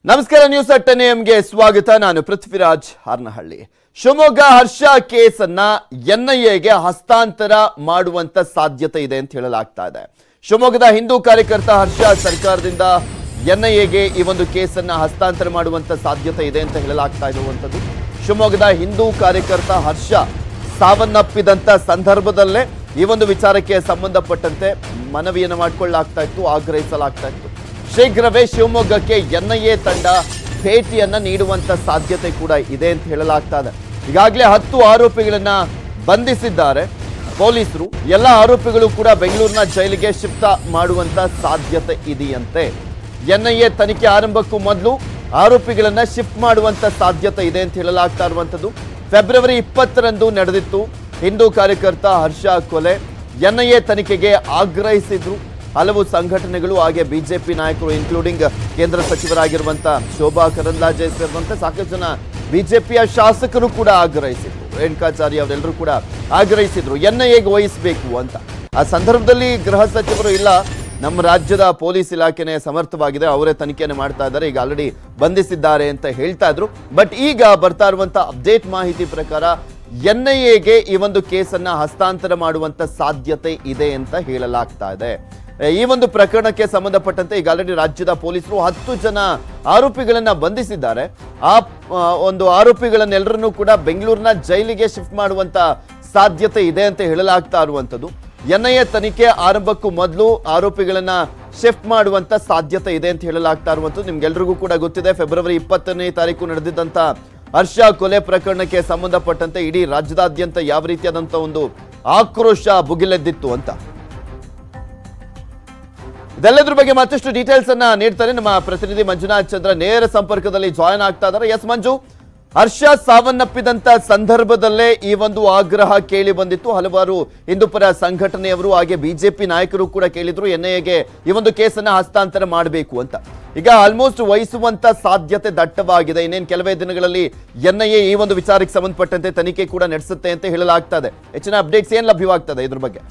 ನಮಸ್ಕಾರ news ten ಎಂಗೆ ಸ್ವಾಗತ ನಾನು ಪೃಥ್ವಿರಾಜ್ ಹಾರ್ನಹಳ್ಳಿ ಶಿವಮೊಗ್ಗ ಹರ್ಷ ಕೇಸನ್ನ ಎನ್ಐಎಗೆ ಹಸ್ತಾಂತರ ಮಾಡುವಂತ ಸಾಧ್ಯತೆ ಇದೆ ಅಂತ ಹೇಳಲಾಗ್ತಾ ಇದೆ ಶಿವಮೊಗ್ಗದ ಹಿಂದೂ ಕಾರ್ಯಕರ್ತ ಹರ್ಷ ಸರ್ಕಾರದಿಂದ ಎನ್ಐಎಗೆ ಈ ಒಂದು ಕೇಸನ್ನ ಹಸ್ತಾಂತರ ಮಾಡುವಂತ ಸಾಧ್ಯತೆ ಇದೆ ಅಂತ ಹೇಳಲಾಗ್ತಾ ಇರುವಂತದ್ದು ಶಿವಮೊಗ್ಗದ ಹಿಂದೂ ಕಾರ್ಯಕರ್ತ ಹರ್ಷ ಸಾವನ್ನಪ್ಪಿದಂತ ಸಂದರ್ಭದಲ್ಲೇ ಈ ಒಂದು ವಿಚಾರಕ್ಕೆ ಸಂಬಂಧಪಟ್ಟಂತೆ ಮನವಿಯನ್ನು ಮಾಡಿಕೊಳ್ಳಲಾಗ್ತಾ ಇತ್ತು ಆಗ್ರಹಿಸಲಾಗ್ತಾ ಇತ್ತು ಶೀಘ್ರವೇ ಶಿವಮೊಗ್ಗಕ್ಕೆ ಎನ್ಐಎ ತಂಡ ಭೇಟಿಯನ್ನ ನೀಡುವಂತ ಸಾಧ್ಯತೆ ಕೂಡ ಇದೆ ಅಂತ ಹೇಳಲಾಗ್ತಾ ಇದೆ ಈಗಾಗಲೇ ಹತ್ತು ಆರೋಪಿಗಳನ್ನ ಬಂಧಿಸಿದ್ದಾರೆ ಪೊಲೀಸರು ಎಲ್ಲ ಆರೋಪಿಗಳು ಕೂಡ ಬೆಂಗಳೂರಿನ ಜೈಲಿಗೆ ಶಿಫ್ಟ್ ಮಾಡುವಂತ ಸಾಧ್ಯತೆ ಇದೆಯಂತೆ ಎನ್ಐಎ ತನಿಖೆ ಆರಂಭಕ್ಕೂ ಮೊದಲು ಆರೋಪಿಗಳನ್ನ ಶಿಫ್ಟ್ ಮಾಡುವಂತ ಸಾಧ್ಯತೆ ಇದೆ ಅಂತ ಹೇಳಲಾಗ್ತಾ ಇರುವಂತದ್ದು ಫೆಬ್ರವರಿ ಇಪ್ಪತ್ತರಂದು ನಡೆದಿತ್ತು ಹಿಂದೂ ಕಾರ್ಯಕರ್ತ ಹರ್ಷ ಕೊಲೆ ಎನ್ಐಎ ತನಿಖೆಗೆ ಆಗ್ರಹಿಸಿದ್ರು ಹಲವು ಸಂಘಟನೆಗಳು ಹಾಗೆ ಬಿಜೆಪಿ ನಾಯಕರು ಇನ್ಕ್ಲೂಡಿಂಗ್ ಕೇಂದ್ರ ಸಚಿವರಾಗಿರುವಂತ ಶೋಭಾ ಕರಂದ್ಲಾಜೆ ಸೇರಿದಂತೆ ಸಾಕಷ್ಟು ಜನ ಬಿಜೆಪಿಯ ಶಾಸಕರು ಕೂಡ ಆಗ್ರಹಿಸಿದ್ರು ರೇಣುಕಾಚಾರ್ಯ ಅವರೆಲ್ಲರೂ ಕೂಡ ಆಗ್ರಹಿಸಿದ್ರು ಎನ್ಐಎಗೆ ವಹಿಸಬೇಕು ಅಂತ ಆ ಸಂದರ್ಭದಲ್ಲಿ ಗೃಹ ಸಚಿವರು ಇಲ್ಲ ನಮ್ಮ ರಾಜ್ಯದ ಪೊಲೀಸ್ ಇಲಾಖೆನೇ ಸಮರ್ಥವಾಗಿದೆ ಅವರೇ ತನಿಖೆಯನ್ನು ಮಾಡ್ತಾ ಇದ್ದಾರೆ ಈಗ ಆಲ್ರೆಡಿ ಬಂಧಿಸಿದ್ದಾರೆ ಅಂತ ಹೇಳ್ತಾ ಇದ್ರು ಬಟ್ ಈಗ ಬರ್ತಾ ಇರುವಂತ ಅಪ್ಡೇಟ್ ಮಾಹಿತಿ ಪ್ರಕಾರ ಎನ್ಐಎಗೆ ಈ ಒಂದು ಕೇಸನ್ನ ಹಸ್ತಾಂತರ ಮಾಡುವಂತ ಸಾಧ್ಯತೆ ಇದೆ ಅಂತ ಹೇಳಲಾಗ್ತಾ ಇದೆ ಈ ಒಂದು ಪ್ರಕರಣಕ್ಕೆ ಸಂಬಂಧಪಟ್ಟಂತೆ ಈಗ ಆಲ್ರೆಡಿ ರಾಜ್ಯದ ಪೊಲೀಸರು ಹತ್ತು ಜನ ಆರೋಪಿಗಳನ್ನ ಬಂಧಿಸಿದ್ದಾರೆ ಆ ಆ, ಒಂದು ಆರೋಪಿಗಳನ್ನೆಲ್ಲರನ್ನೂ ಕೂಡ ಬೆಂಗಳೂರಿನ ಜೈಲಿಗೆ ಶಿಫ್ಟ್ ಮಾಡುವಂತ ಸಾಧ್ಯತೆ ಇದೆ ಅಂತ ಹೇಳಲಾಗ್ತಾ ಇರುವಂತದ್ದು ಎನ್ಐಎ ತನಿಖೆ ಆರಂಭಕ್ಕೂ ಮೊದಲು ಆರೋಪಿಗಳನ್ನ ಶಿಫ್ಟ್ ಮಾಡುವಂತ ಸಾಧ್ಯತೆ ಇದೆ ಅಂತ ಹೇಳಲಾಗ್ತಾ ಇರುವಂತದ್ದು ನಿಮ್ಗೆಲ್ರಿಗೂ ಕೂಡ ಗೊತ್ತಿದೆ ಫೆಬ್ರವರಿ ಇಪ್ಪತ್ತನೇ ತಾರೀಕು ನಡೆದಿದ್ದಂತ ಹರ್ಷ ಕೊಲೆ ಪ್ರಕರಣಕ್ಕೆ ಸಂಬಂಧಪಟ್ಟಂತೆ ಇಡೀ ರಾಜ್ಯದಾದ್ಯಂತ ಯಾವ ರೀತಿಯಾದಂತ ಒಂದು ಆಕ್ರೋಶ ಭುಗಿಲೆದ್ದಿತ್ತು ಅಂತ ಇದೆಲ್ಲದ್ರ ಬಗ್ಗೆ ಮತ್ತಷ್ಟು ಡೀಟೇಲ್ಸ್ ಅನ್ನ ನೀಡ್ತಾರೆ ನಮ್ಮ ಪ್ರತಿನಿಧಿ ಮಂಜುನಾಥ್ ಚಂದ್ರ ನೇರ ಸಂಪರ್ಕದಲ್ಲಿ ಜಾಯ್ನ್ ಆಗ್ತಾ ಇದ್ದಾರೆ ಎಸ್ ಮಂಜು ಹರ್ಷ ಸಾವನ್ನಪ್ಪಿದಂತ ಸಂದರ್ಭದಲ್ಲೇ ಈ ಒಂದು ಆಗ್ರಹ ಕೇಳಿ ಬಂದಿತ್ತು ಹಲವಾರು ಹಿಂದೂಪರ ಸಂಘಟನೆಯವರು ಹಾಗೆ ಬಿಜೆಪಿ ನಾಯಕರು ಕೂಡ ಕೇಳಿದ್ರು ಎನ್ಐಎಗೆ ಈ ಒಂದು ಕೇಸನ್ನ ಹಸ್ತಾಂತರ ಮಾಡಬೇಕು ಅಂತ ಈಗ ಆಲ್ಮೋಸ್ಟ್ ವಹಿಸುವಂತ ಸಾಧ್ಯತೆ ದಟ್ಟವಾಗಿದೆ ಇನ್ನೇನು ಕೆಲವೇ ದಿನಗಳಲ್ಲಿ ಎನ್ಐಎ ಈ ಒಂದು ವಿಚಾರಕ್ಕೆ ಸಂಬಂಧಪಟ್ಟಂತೆ ತನಿಖೆ ಕೂಡ ನಡೆಸುತ್ತೆ ಅಂತ ಹೇಳಲಾಗ್ತಾ ಇದೆ ಹೆಚ್ಚಿನ ಅಪ್ಡೇಟ್ಸ್ ಏನ್ ಲಭ್ಯವಾಗ್ತದೆ ಇದ್ರ ಬಗ್ಗೆ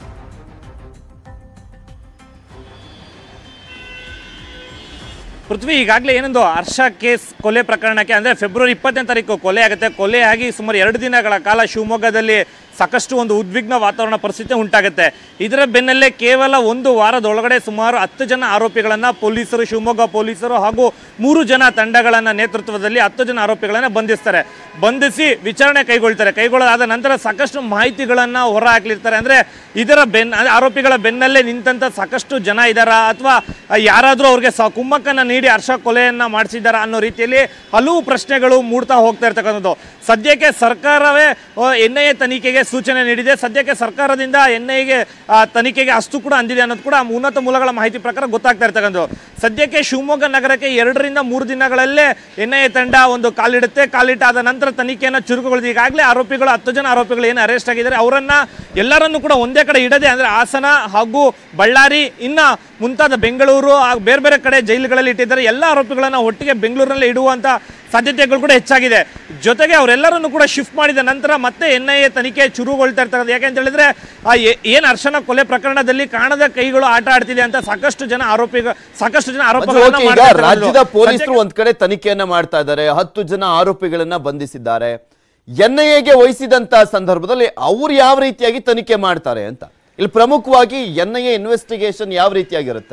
ಪೃಥ್ವಿ ಈಗಾಗಲೇ ಏನೊಂದು ಹರ್ಷ ಕೇಸ್ ಕೊಲೆ ಪ್ರಕರಣಕ್ಕೆ ಅಂದರೆ ಫೆಬ್ರವರಿ ಇಪ್ಪತ್ತನೇ ತಾರೀಕು ಕೊಲೆ ಆಗುತ್ತೆ ಕೊಲೆ ಆಗಿ ಸುಮಾರು ಎರಡು ದಿನಗಳ ಕಾಲ ಶಿವಮೊಗ್ಗದಲ್ಲಿ ಸಾಕಷ್ಟು ಒಂದು ಉದ್ವಿಗ್ನ ವಾತಾವರಣ ಪರಿಸ್ಥಿತಿ ಉಂಟಾಗುತ್ತೆ ಇದರ ಬೆನ್ನಲ್ಲೇ ಕೇವಲ ಒಂದು ವಾರದೊಳಗಡೆ ಸುಮಾರು ಹತ್ತು ಜನ ಆರೋಪಿಗಳನ್ನು ಪೊಲೀಸರು ಶಿವಮೊಗ್ಗ ಪೊಲೀಸರು ಹಾಗೂ ಮೂರು ಜನ ತಂಡಗಳನ್ನು ನೇತೃತ್ವದಲ್ಲಿ ಹತ್ತು ಜನ ಆರೋಪಿಗಳನ್ನು ಬಂಧಿಸ್ತಾರೆ ಬಂಧಿಸಿ ವಿಚಾರಣೆ ಕೈಗೊಳ್ತಾರೆ ಕೈಗೊಳ್ಳೋದಾದ ನಂತರ ಸಾಕಷ್ಟು ಮಾಹಿತಿಗಳನ್ನು ಹೊರ ಹಾಕ್ಲಿರ್ತಾರೆ ಅಂದರೆ ಇದರ ಬೆನ್ ಅಂದ್ರೆ ಆರೋಪಿಗಳ ಬೆನ್ನಲ್ಲೇ ನಿಂತಂಥ ಸಾಕಷ್ಟು ಜನ ಇದ್ದಾರಾ ಅಥವಾ ಯಾರಾದರೂ ಅವ್ರಿಗೆ ಸ ಕುಮ್ಮಕ್ಕನ್ನು ನೀಡಿ ಹರ್ಷ ಕೊಲೆಯನ್ನು ಮಾಡಿಸಿದ್ದಾರಾ ಅನ್ನೋ ರೀತಿಯಲ್ಲಿ ಹಲವು ಪ್ರಶ್ನೆಗಳು ಮೂಡ್ತಾ ಹೋಗ್ತಾ ಇರ್ತಕ್ಕಂಥದ್ದು ಸದ್ಯಕ್ಕೆ ಸರ್ಕಾರವೇ ಎನ್ ಐ ಎ ತನಿಖೆಗೆ ಸೂಚನೆ ನೀಡಿದೆ ಸದ್ಯಕ್ಕೆ ಸರ್ಕಾರದಿಂದ ಎನ್ ಐಗೆ ತನಿಖೆಗೆ ಅಷ್ಟು ಕೂಡ ಅಂದಿದೆ ಅನ್ನೋದು ಕೂಡ ಉನ್ನತ ಮೂಲಗಳ ಮಾಹಿತಿ ಪ್ರಕಾರ ಗೊತ್ತಾಗ್ತಾ ಇರ್ತಕ್ಕಂಥದ್ದು ಸದ್ಯಕ್ಕೆ ಶಿವಮೊಗ್ಗ ನಗರಕ್ಕೆ ಎರಡರಿಂದ ಮೂರು ದಿನಗಳಲ್ಲೇ ಎನ್ ಐ ಎ ತಂಡ ಒಂದು ಕಾಲಿಡುತ್ತೆ ಕಾಲಿಟ್ಟಾದ ನಂತರ ತನಿಖೆಯನ್ನು ಚುರುಕುಗೊಳಿಸಿ ಈಗಾಗಲೇ ಆರೋಪಿಗಳು ಹತ್ತು ಜನ ಆರೋಪಿಗಳು ಏನು ಅರೆಸ್ಟ್ ಆಗಿದ್ದಾರೆ ಅವರನ್ನ ಎಲ್ಲರನ್ನೂ ಕೂಡ ಒಂದೇ ಕಡೆ ಇಡದೆ ಅಂದರೆ ಹಾಸನ ಹಾಗೂ ಬಳ್ಳಾರಿ ಇನ್ನ ಮುಂತಾದ ಬೆಂಗಳೂರು ಹಾಗೂ ಬೇರೆ ಬೇರೆ ಕಡೆ ಜೈಲುಗಳಲ್ಲಿ ಇಟ್ಟಿದ್ದಾರೆ ಎಲ್ಲ ಆರೋಪಿಗಳನ್ನು ಒಟ್ಟಿಗೆ ಬೆಂಗಳೂರಿನಲ್ಲಿ ಇಡುವಂತ ಸಾಧ್ಯತೆಗಳು ಕೂಡ ಹೆಚ್ಚಾಗಿದೆ ಜೊತೆಗೆ ಅವರೆಲ್ಲರನ್ನು ಕೂಡ ಶಿಫ್ಟ್ ಮಾಡಿದ ನಂತರ ಮತ್ತೆ ಎನ್ ಐ ಎ ತನಿಖೆ ಚುರುಗೊಳ್ತಾ ಇರ್ತಕ್ಕಂಥ ಯಾಕೆ ಅಂತ ಹೇಳಿದ್ರೆ ಆ ಏ- ಏನ್ ಹರ್ಷನ ಕೊಲೆ ಪ್ರಕರಣದಲ್ಲಿ ಕಾಣದ ಕೈಗಳು ಆಟ ಆಡ್ತಿದೆ ಅಂತ ಸಾಕಷ್ಟು ಜನ ಆರೋಪಿಗಳು ಸಾಕಷ್ಟು ಜನ ಮತ್ತೆ ಆರೋಪಗಳನ್ನ ಓಕೆ, ಈಗ ಮಾಡ್ತಾ ಇರ್ತಕ್ಕಂಥದ್ದು. ರಾಜ್ಯದ ಪೊಲೀಸರು ಸದ್ಯಕ್ಕೆ- ಒಂದ್ ಕಡೆ ತನಿಖೆಯನ್ನ ಮಾಡ್ತಾ ಇದ್ದಾರೆ ಹತ್ತು ಜನ ಆರೋಪಿಗಳನ್ನ ಬಂಧಿಸಿದ್ದಾರೆ ಎನ್ಐಎಗೆ ವಹಿಸಿದಂತ ಸಂದರ್ಭದಲ್ಲಿ ಅವ್ರು ಯಾವ ರೀತಿಯಾಗಿ ತನಿಖೆ ಮಾಡ್ತಾರೆ ಅಂತ ಇಲ್ಲಿ ಪ್ರಮುಖವಾಗಿ ಎನ್ಐಎ ಇನ್ವೆಸ್ಟಿಗೇಷನ್ ಯಾವ ರೀತಿಯಾಗಿರುತ್ತೆ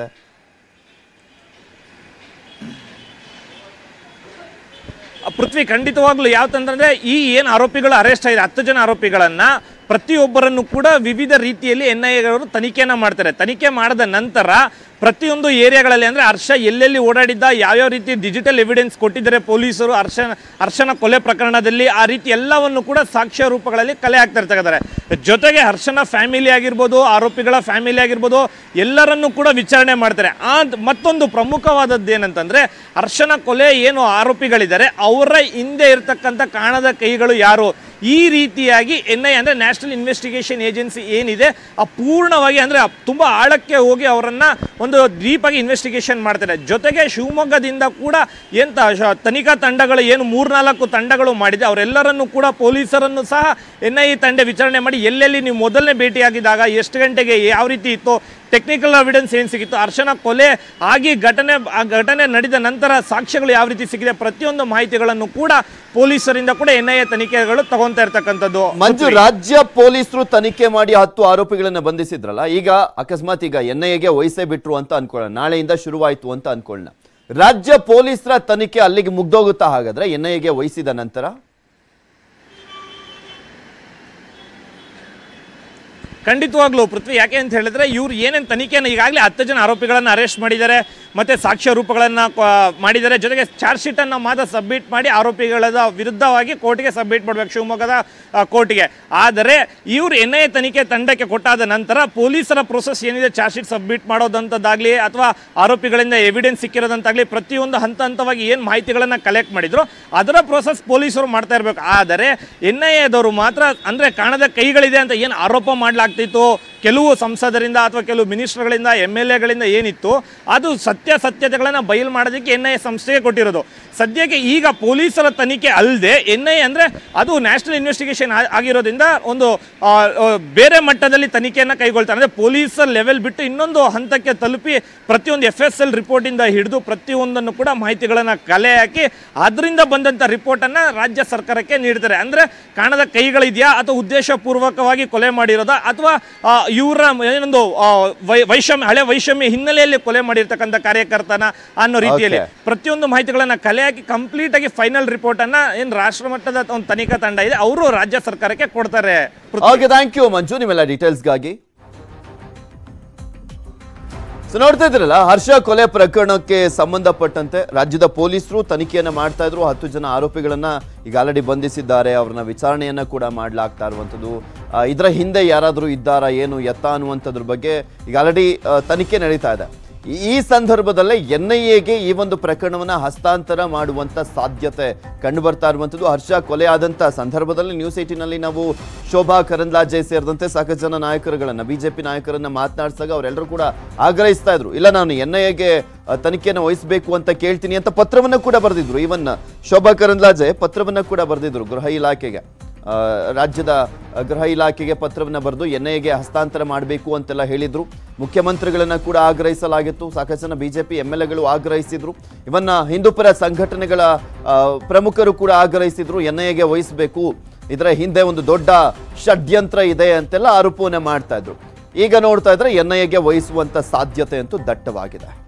ಪೃಥ್ವಿ ಖಂಡಿತವಾಗ್ಲೂ ಯಾವ ತಂದ್ರೆ ಈ ಏನು ಆರೋಪಿಗಳು ಅರೆಸ್ಟ್ ಆಗಿದೆ ಹತ್ತು ಜನ ಆರೋಪಿಗಳನ್ನ ಪ್ರತಿಯೊಬ್ಬರನ್ನು ಕೂಡ ವಿವಿಧ ರೀತಿಯಲ್ಲಿ ಎನ್ ಐ ಎವರು ತನಿಖೆಯನ್ನ ಮಾಡ್ತಾರೆ ತನಿಖೆ ಮಾಡಿದ ನಂತರ ಪ್ರತಿಯೊಂದು ಏರಿಯಾಗಳಲ್ಲಿ ಅಂದ್ರೆ ಹರ್ಷ ಎಲ್ಲೆಲ್ಲಿ ಓಡಾಡಿದ್ದ ಯಾವ್ಯಾವ ರೀತಿ ಡಿಜಿಟಲ್ ಎವಿಡೆನ್ಸ್ ಕೊಟ್ಟಿದ್ದಾರೆ ಪೊಲೀಸರು ಹರ್ಷ ಹರ್ಷನ ಕೊಲೆ ಪ್ರಕರಣದಲ್ಲಿ ಆ ರೀತಿ ಎಲ್ಲವನ್ನು ಕೂಡ ಸಾಕ್ಷ್ಯ ರೂಪಗಳಲ್ಲಿ ಕಲೆ ಹಾಕ್ತಾ ಇರ್ತಾರೆ ಜೊತೆಗೆ ಹರ್ಷನ ಫ್ಯಾಮಿಲಿ ಆಗಿರ್ಬೋದು ಆರೋಪಿಗಳ ಫ್ಯಾಮಿಲಿ ಆಗಿರ್ಬೋದು ಎಲ್ಲರನ್ನೂ ಕೂಡ ವಿಚಾರಣೆ ಮಾಡ್ತಾರೆ ಆ ಮತ್ತೊಂದು ಪ್ರಮುಖವಾದದ್ದು ಏನಂತಂದ್ರೆ ಹರ್ಷನ ಕೊಲೆ ಏನು ಆರೋಪಿಗಳಿದ್ದಾರೆ ಅವರ ಹಿಂದೆ ಇರತಕ್ಕಂಥ ಕಾಣದ ಕೈಗಳು ಯಾರು ಈ ರೀತಿಯಾಗಿ ಎನ್ ಐ ಅಂದರೆ ನ್ಯಾಷನಲ್ ಇನ್ವೆಸ್ಟಿಗೇಷನ್ ಏಜೆನ್ಸಿ ಏನಿದೆ ಆ ಪೂರ್ಣವಾಗಿ ಅಂದರೆ ತುಂಬ ಆಳಕ್ಕೆ ಹೋಗಿ ಅವರನ್ನ ಒಂದು ಡೀಪಾಗಿ ಇನ್ವೆಸ್ಟಿಗೇಷನ್ ಮಾಡ್ತಾರೆ ಜೊತೆಗೆ ಶಿವಮೊಗ್ಗದಿಂದ ಕೂಡ ಎಂತ ಶ- ತನಿಖಾ ತಂಡಗಳು ಏನು ಮೂರ್ನಾಲ್ಕು ತಂಡಗಳು ಮಾಡಿದೆ ಅವರೆಲ್ಲರನ್ನು ಕೂಡ ಪೊಲೀಸರನ್ನು ಸಹ ಎನ್ ಐ ತಂಡ ವಿಚಾರಣೆ ಮಾಡಿ ಎಲ್ಲೆಲ್ಲಿ ನೀವು ಮೊದಲನೇ ಭೇಟಿಯಾಗಿದ್ದಾಗ ಎಷ್ಟು ಗಂಟೆಗೆ ಯಾವ ರೀತಿ ಇತ್ತು ಟೆಕ್ನಿಕಲ್ ಎವಿಡೆನ್ಸ್ ಏನು ಸಿಗಿತ್ತು ಹರ್ಷನ ಕೊಲೆ ಆಗಿ ಘಟನೆ ಆ ಘಟನೆ ನಡೆದ ನಂತರ ಸಾಕ್ಷ್ಯಗಳು ಯಾವ ರೀತಿ ಸಿಕ್ಕಿದೆ ಪ್ರತಿಯೊಂದು ಮಾಹಿತಿಗಳನ್ನು ಕೂಡ ಪೊಲೀಸರಿಂದ ಕೂಡ ಎನ್ ಐ ಎ ತನಿಖೆಗಳು ತಗೊಂತಾ ಇರ್ತಕ್ಕಂಥದ್ದು ಮಂಜು ರಾಜ್ಯ ಪೊಲೀಸರು ತನಿಖೆ ಮಾಡಿ ಹತ್ತು ಆರೋಪಿಗಳನ್ನ ಬಂಧಿಸಿದ್ರಲ್ಲ ಈಗ ಅಕಸ್ಮಾತ್ ಈಗ ಎನ್ ಐ ಎಗೆ ವಹಿಸೇ ಬಿಟ್ರು ಅಂತ ಅನ್ಕೊಳ್ಳೋಣ ನಾಳೆಯಿಂದ ಶುರುವಾಯ್ತು ಅಂತ ಅನ್ಕೊಳ್ಳೋಣ ರಾಜ್ಯ ಪೊಲೀಸರ ತನಿಖೆ ಅಲ್ಲಿಗೆ ಮುಗ್ದೋಗುತ್ತಾ ಹಾಗಾದ್ರೆ ಎನ್ ಐ ಎಗೆ ವಹಿಸಿದ ನಂತರ ಖಂಡಿತವಾಗ್ಲೂ ಪೃಥ್ವಿ ಯಾಕೆ ಅಂತ ಹೇಳಿದ್ರೆ ಇವ್ರು ಏನೇನು ತನಿಖೆಯನ್ನು ಈಗಾಗಲೇ ಹತ್ತು ಜನ ಆರೋಪಿಗಳನ್ನು ಅರೆಸ್ಟ್ ಮಾಡಿದ್ದಾರೆ ಮತ್ತೆ ಸಾಕ್ಷ್ಯ ರೂಪಗಳನ್ನು ಮಾಡಿದ್ದಾರೆ ಜೊತೆಗೆ ಚಾರ್ಜ್ ಶೀಟನ್ನು ಮಾತ್ರ ಸಬ್ಮಿಟ್ ಮಾಡಿ ಆರೋಪಿಗಳ ವಿರುದ್ಧವಾಗಿ ಕೋರ್ಟ್ಗೆ ಸಬ್ಮಿಟ್ ಮಾಡಬೇಕು ಶಿವಮೊಗ್ಗದ ಆ, ಕೋರ್ಟ್ಗೆ ಆದರೆ ಇವರು ಎನ್ ಐ ಎ ತನಿಖೆ ತಂಡಕ್ಕೆ ಕೊಟ್ಟಾದ ನಂತರ ಪೊಲೀಸರ ಪ್ರೊಸೆಸ್ ಏನಿದೆ ಚಾರ್ಜ್ ಶೀಟ್ ಸಬ್ಮಿಟ್ ಮಾಡೋದಂಥದ್ದಾಗಲಿ ಅಥವಾ ಆರೋಪಿಗಳಿಂದ ಎವಿಡೆನ್ಸ್ ಸಿಕ್ಕಿರೋದಂತಾಗಲಿ ಪ್ರತಿಯೊಂದು ಹಂತ ಹಂತವಾಗಿ ಏನು ಮಾಹಿತಿಗಳನ್ನು ಕಲೆಕ್ಟ್ ಮಾಡಿದ್ರು ಅದರ ಪ್ರೊಸೆಸ್ ಪೊಲೀಸರು ಮಾಡ್ತಾ ಇರಬೇಕು ಆದರೆ ಎನ್ ಐ ಎದವರು ಮಾತ್ರ ಅಂದರೆ ಕಾಣದ ಕೈಗಳಿದೆ ಅಂತ ಏನು ಆರೋಪ ಮಾಡಲಾಗ್ತಿತ್ತು ಕೆಲವು ಸಂಸದರಿಂದ ಅಥವಾ ಕೆಲವು ಮಿನಿಸ್ಟರ್ಗಳಿಂದ ಎಮ್ ಎಲ್ ಎಗಳಿಂದ ಏನಿತ್ತು ಅದು ಸತ್ಯಾಸತ್ಯತೆಗಳನ್ನು ಬಯಲು ಮಾಡೋದಕ್ಕೆ ಎನ್ ಐ ಎ ಸಂಸ್ಥೆಗೆ ಕೊಟ್ಟಿರೋದು ಸದ್ಯಕ್ಕೆ ಈಗ ಪೊಲೀಸರ ತನಿಖೆ ಅಲ್ಲದೆ ಎನ್ ಐ ಅಂದರೆ ಅದು ನ್ಯಾಷನಲ್ ಇನ್ವೆಸ್ಟಿಗೇಷನ್ ಆಗಿರೋದ್ರಿಂದ ಒಂದು ಆ, ಆ, ಬೇರೆ ಮಟ್ಟದಲ್ಲಿ ತನಿಖೆಯನ್ನು ಕೈಗೊಳ್ತಾರೆ ಅಂದರೆ ಪೊಲೀಸರ್ ಲೆವೆಲ್ ಬಿಟ್ಟು ಇನ್ನೊಂದು ಹಂತಕ್ಕೆ ತಲುಪಿ ಪ್ರತಿಯೊಂದು ಎಫ್ ಎಸ್ ಎಲ್ ರಿಪೋರ್ಟಿಂದ ಹಿಡಿದು ಪ್ರತಿಯೊಂದನ್ನು ಕೂಡ ಮಾಹಿತಿಗಳನ್ನು ಕಲೆ ಹಾಕಿ ಅದರಿಂದ ಬಂದಂಥ ರಿಪೋರ್ಟನ್ನು ರಾಜ್ಯ ಸರ್ಕಾರಕ್ಕೆ ನೀಡ್ತಾರೆ ಅಂದರೆ ಕಾಣದ ಕೈಗಳಿದೆಯಾ ಅಥವಾ ಉದ್ದೇಶಪೂರ್ವಕವಾಗಿ ಕೊಲೆ ಮಾಡಿರೋದಾ ಅಥವಾ ಆ, ಇವರ ಏನೊಂದು ಆ, ವೈ ವೈಷಮ್ಯ ಹಳೆ ವೈಷಮ್ಯ ಹಿನ್ನೆಲೆಯಲ್ಲಿ ಕೊಲೆ ಮಾಡಿರ್ತಕ್ಕಂಥ ಕಾರ್ಯಕರ್ತನ ಅನ್ನೋ ರೀತಿಯಲ್ಲಿ Okay. ಪ್ರತಿಯೊಂದು ಮಾಹಿತಿಗಳನ್ನ ಕಲೆ ಹಾಕಿ ಕಂಪ್ಲೀಟ್ ಆಗಿ ಫೈನಲ್ ರಿಪೋರ್ಟ್ ಅನ್ನ ಏನು ರಾಷ್ಟ್ರ ಮಟ್ಟದ ಒಂದು ತನಿಖಾ ತಂಡ ಇದೆ ಅವರು ರಾಜ್ಯ ಸರ್ಕಾರಕ್ಕೆ ಕೊಡ್ತಾರೆ Prithvi. Okay thank you Manju ನಿಮ್ಮೆಲ್ಲ ಡೀಟೇಲ್ಸ್ಗಾಗಿ ಸೊ ನೋಡ್ತಾ ಇದ್ರಲ್ಲ ಹರ್ಷ ಕೊಲೆ ಪ್ರಕರಣಕ್ಕೆ ಸಂಬಂಧಪಟ್ಟಂತೆ ರಾಜ್ಯದ ಪೊಲೀಸರು ತನಿಖೆಯನ್ನ ಮಾಡ್ತಾ ಇದ್ರು ಹತ್ತು ಜನ ಆರೋಪಿಗಳನ್ನ ಈಗ ಆಲ್ರೆಡಿ ಬಂಧಿಸಿದ್ದಾರೆ ಅವ್ರನ್ನ ವಿಚಾರಣೆಯನ್ನ ಕೂಡ ಮಾಡ್ಲಾಗ್ತಾ ಇರುವಂಥದ್ದು ಆ, ಇದರ ಹಿಂದೆ ಯಾರಾದರೂ ಇದ್ದಾರಾ ಏನು ಎತ್ತ ಅನ್ನುವಂಥದ್ರ ಬಗ್ಗೆ ಈಗ ಆಲ್ರೆಡಿ ತನಿಖೆ ನಡೀತಾ ಇದೆ ಈ- ಈ ಸಂದರ್ಭದಲ್ಲೇ ಎನ್ ಐ ಎಗೆ ಈ ಒಂದು ಪ್ರಕರಣವನ್ನ ಹಸ್ತಾಂತರ ಮಾಡುವಂತ ಸಾಧ್ಯತೆ ಕಂಡು ಬರ್ತಾ ಇರುವಂತದ್ದು ಹರ್ಷ ಕೊಲೆ ಆದಂತ ಸಂದರ್ಭದಲ್ಲಿ ನ್ಯೂಸ್ ಏಟಿನಲ್ಲಿ ನಾವು ಶೋಭಾ ಕರಂದ್ಲಾಜೆ ಸೇರಿದಂತೆ ಸಾಕಷ್ಟು ಜನ ನಾಯಕರುಗಳನ್ನ ಬಿಜೆಪಿ ನಾಯಕರನ್ನ ಮಾತನಾಡಿಸಿದಾಗ ಅವರೆಲ್ಲರೂ ಕೂಡ ಆಗ್ರಹಿಸ್ತಾ ಇದ್ರು ಇಲ್ಲ ನಾನು ಎನ್ ಐ ಎಗೆ ತನಿಖೆಯನ್ನು ವಹಿಸಬೇಕು ಅಂತ ಕೇಳ್ತೀನಿ ಅಂತ ಪತ್ರವನ್ನ ಕೂಡ ಬರೆದಿದ್ರು ಇವನ್ ಶೋಭಾ ಕರಂದ್ಲಾಜೆ ಪತ್ರವನ್ನ ಕೂಡ ಬರೆದಿದ್ರು ಗೃಹ ಇಲಾಖೆಗೆ ಆ, ರಾಜ್ಯದ ಗೃಹ ಇಲಾಖೆಗೆ ಪತ್ರವನ್ನು ಬರೆದು ಎನ್ ಐಗೆ ಹಸ್ತಾಂತರ ಮಾಡಬೇಕು ಅಂತೆಲ್ಲ ಹೇಳಿದ್ರು ಮುಖ್ಯಮಂತ್ರಿಗಳನ್ನ ಕೂಡ ಆಗ್ರಹಿಸಲಾಗಿತ್ತು ಸಾಕಷ್ಟು ಜನ ಬಿಜೆಪಿ ಎಂ ಎಲ್ ಎಗಳು ಆಗ್ರಹಿಸಿದ್ರು ಇವನ್ನ ಹಿಂದೂಪರ ಸಂಘಟನೆಗಳ ಆ, ಪ್ರಮುಖರು ಕೂಡ ಆಗ್ರಹಿಸಿದ್ರು ಎನ್ ಐಗೆ ವಹಿಸಬೇಕು ಇದರ ಹಿಂದೆ ಒಂದು ದೊಡ್ಡ ಷಡ್ಯಂತ್ರ ಇದೆ ಅಂತೆಲ್ಲ ಆರೋಪವನ್ನ ಮಾಡ್ತಾ ಇದ್ರು ಈಗ ನೋಡ್ತಾ ಇದ್ರೆ ಎನ್ ಐಗೆ ವಹಿಸುವಂತ ಸಾಧ್ಯತೆ ಅಂತೂ ದಟ್ಟವಾಗಿದೆ